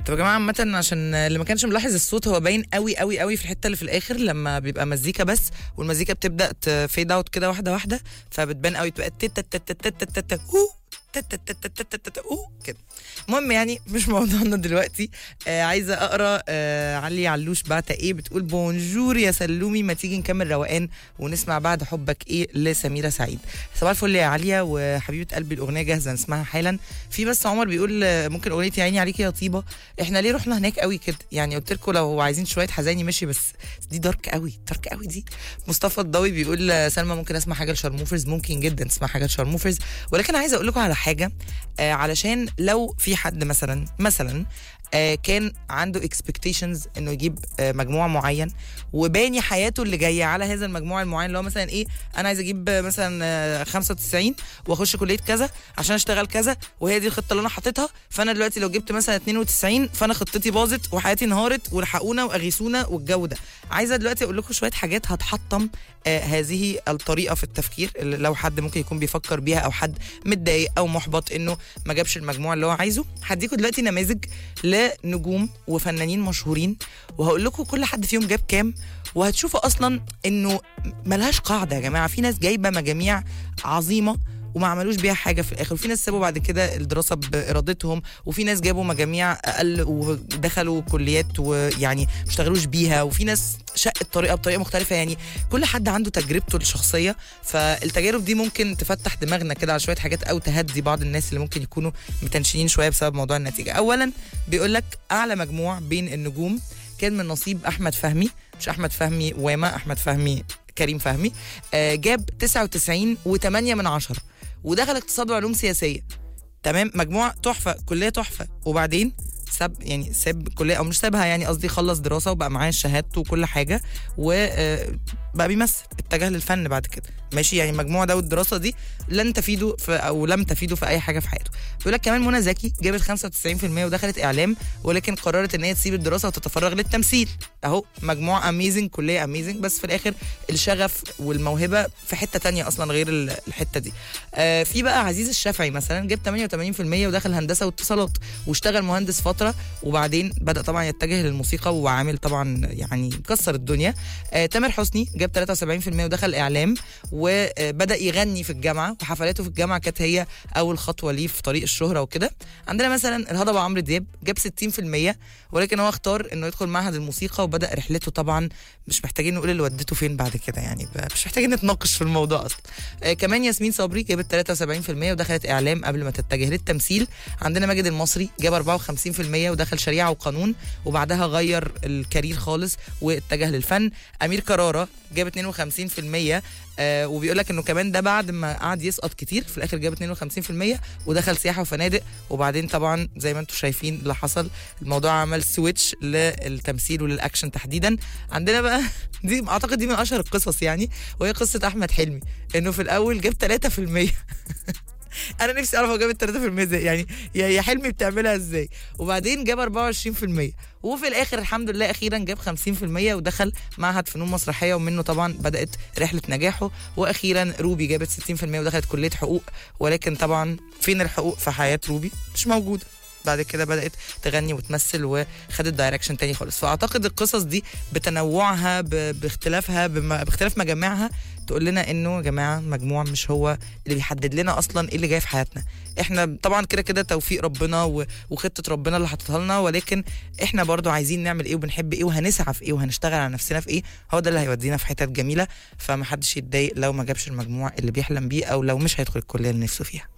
طب يا جماعه عامه عشان اللي ما كانش ملاحظ الصوت هو باين قوي قوي قوي في الحته اللي في الاخر لما بيبقى مزيكا بس والمزيكا بتبدا تفيد اوت كده واحده واحده فبتبان قوي تبقى تت تت تت تت تت تت تت تت تت تت تت أوه كده المهم يعني مش موضوعنا دلوقتي آه عايزه اقرا آه علي علوش بعتة ايه بتقول بونجور يا سلومي ما تيجي نكمل روقان ونسمع بعد حبك ايه لسميره سعيد صباح الفل يا عليا وحبيبه قلبي الاغنيه جاهزه نسمعها حالا في بس عمر بيقول آه، ممكن اغنيه يا عيني عليكي يا طيبه احنا ليه رحنا هناك قوي كده يعني قلت لكم لو عايزين شويه حزيني ماشي بس دي دارك قوي دارك قوي دي مصطفى الضوي بيقول آه، سلمى ممكن اسمع حاجه لشارموفرز ممكن جدا تسمع حاجه لشارموفرز ولكن عايزه اقول لكم على حاجه آه علشان لو في حد مثلا مثلا آه كان عنده اكسبكتيشنز انه يجيب آه مجموع معين وباني حياته اللي جايه على هذا المجموع المعين اللي هو مثلا ايه انا عايز اجيب آه، مثلا آه 95 واخش كليه كذا عشان اشتغل كذا وهي دي الخطه اللي انا حاططها فانا دلوقتي لو جبت مثلا 92 فانا خطتي باظت وحياتي انهارت والحقونا واغيثونا والجو ده عايزه دلوقتي اقول لكم شويه حاجات هتحطم آه هذه الطريقه في التفكير اللي لو حد ممكن يكون بيفكر بيها او حد متضايق او محبط انه ما جابش المجموع اللي هو عايزه هديكم دلوقتي نماذج لنجوم وفنانين مشهورين وهقول لكم كل حد فيهم جاب كام وهتشوفوا اصلا انه ملهاش قاعده يا جماعه في ناس جايبه مجاميع عظيمه وما عملوش بيها حاجه في الاخر وفي ناس سابوا بعد كده الدراسه بارادتهم وفي ناس جابوا مجاميع اقل ودخلوا كليات ويعني ما اشتغلوش بيها وفي ناس شقت طريقه بطريقه مختلفه يعني كل حد عنده تجربته الشخصيه فالتجارب دي ممكن تفتح دماغنا كده على شويه حاجات او تهدي بعض الناس اللي ممكن يكونوا متنشنين شويه بسبب موضوع النتيجه اولا بيقول لك اعلى مجموع بين النجوم كان من نصيب احمد فهمي مش احمد فهمي واما احمد فهمي كريم فهمي آه جاب 99 و8 من عشرة ودخل اقتصاد وعلوم سياسيه تمام مجموع تحفه كليه تحفه وبعدين ساب يعني ساب كليه او مش سابها يعني قصدي خلص دراسه وبقى معاه شهادته وكل حاجه وبقى بيمثل اتجه للفن بعد كده ماشي يعني المجموع ده والدراسه دي لن تفيده في او لم تفيده في اي حاجه في حياته بيقول لك كمان منى زكي جابت 95% ودخلت اعلام ولكن قررت ان هي تسيب الدراسه وتتفرغ للتمثيل اهو مجموع اميزنج كليه اميزنج بس في الاخر الشغف والموهبه في حته تانية اصلا غير ال- الحته دي آه في بقى عزيز الشافعي مثلا جاب 88% ودخل هندسه واتصالات واشتغل مهندس فتره وبعدين بدا طبعا يتجه للموسيقى وعامل طبعا يعني كسر الدنيا آه تامر حسني جاب 73% ودخل اعلام وبدا يغني في الجامعه وحفلاته في الجامعه كانت هي اول خطوه ليه في طريق الشهره وكده عندنا مثلا الهضبه عمرو دياب جاب 60% ولكن هو اختار انه يدخل معهد الموسيقى وبدا رحلته طبعا مش محتاجين نقول اللي ودته فين بعد كده يعني ب- مش محتاجين نتناقش في الموضوع اصلا آه كمان ياسمين صبري جابت 73% ودخلت اعلام قبل ما تتجه للتمثيل عندنا ماجد المصري جاب 54% ودخل شريعه وقانون وبعدها غير الكارير خالص واتجه للفن امير كرارة جاب 52% آه وبيقول لك انه كمان ده بعد ما قعد يسقط كتير في الاخر جاب 52% ودخل سياحه وفنادق وبعدين طبعا زي ما انتم شايفين اللي حصل الموضوع عمل سويتش للتمثيل وللاكشن تحديدا عندنا بقى دي اعتقد دي من اشهر القصص يعني وهي قصه احمد حلمي انه في الاول جاب 3% انا نفسي اعرف هو جاب 3% ازاي يعني يا يا حلمي بتعملها ازاي وبعدين جاب 24% وفي الاخر الحمد لله اخيرا جاب 50% ودخل معهد فنون مسرحيه ومنه طبعا بدات رحله نجاحه واخيرا روبي جابت 60% ودخلت كليه حقوق ولكن طبعا فين الحقوق في حياه روبي مش موجوده بعد كده بدات تغني وتمثل وخدت دايركشن تاني خالص فاعتقد القصص دي بتنوعها ب- باختلافها بم- باختلاف مجامعها تقول لنا انه يا جماعه مجموع مش هو اللي بيحدد لنا اصلا ايه اللي جاي في حياتنا احنا طبعا كده كده توفيق ربنا و- وخطه ربنا اللي حاططها لنا ولكن احنا برضو عايزين نعمل ايه وبنحب ايه وهنسعى في ايه وهنشتغل على نفسنا في ايه هو ده اللي هيودينا في حتت جميله فمحدش يتضايق لو ما جابش المجموع اللي بيحلم بيه او لو مش هيدخل الكليه اللي نفسه فيها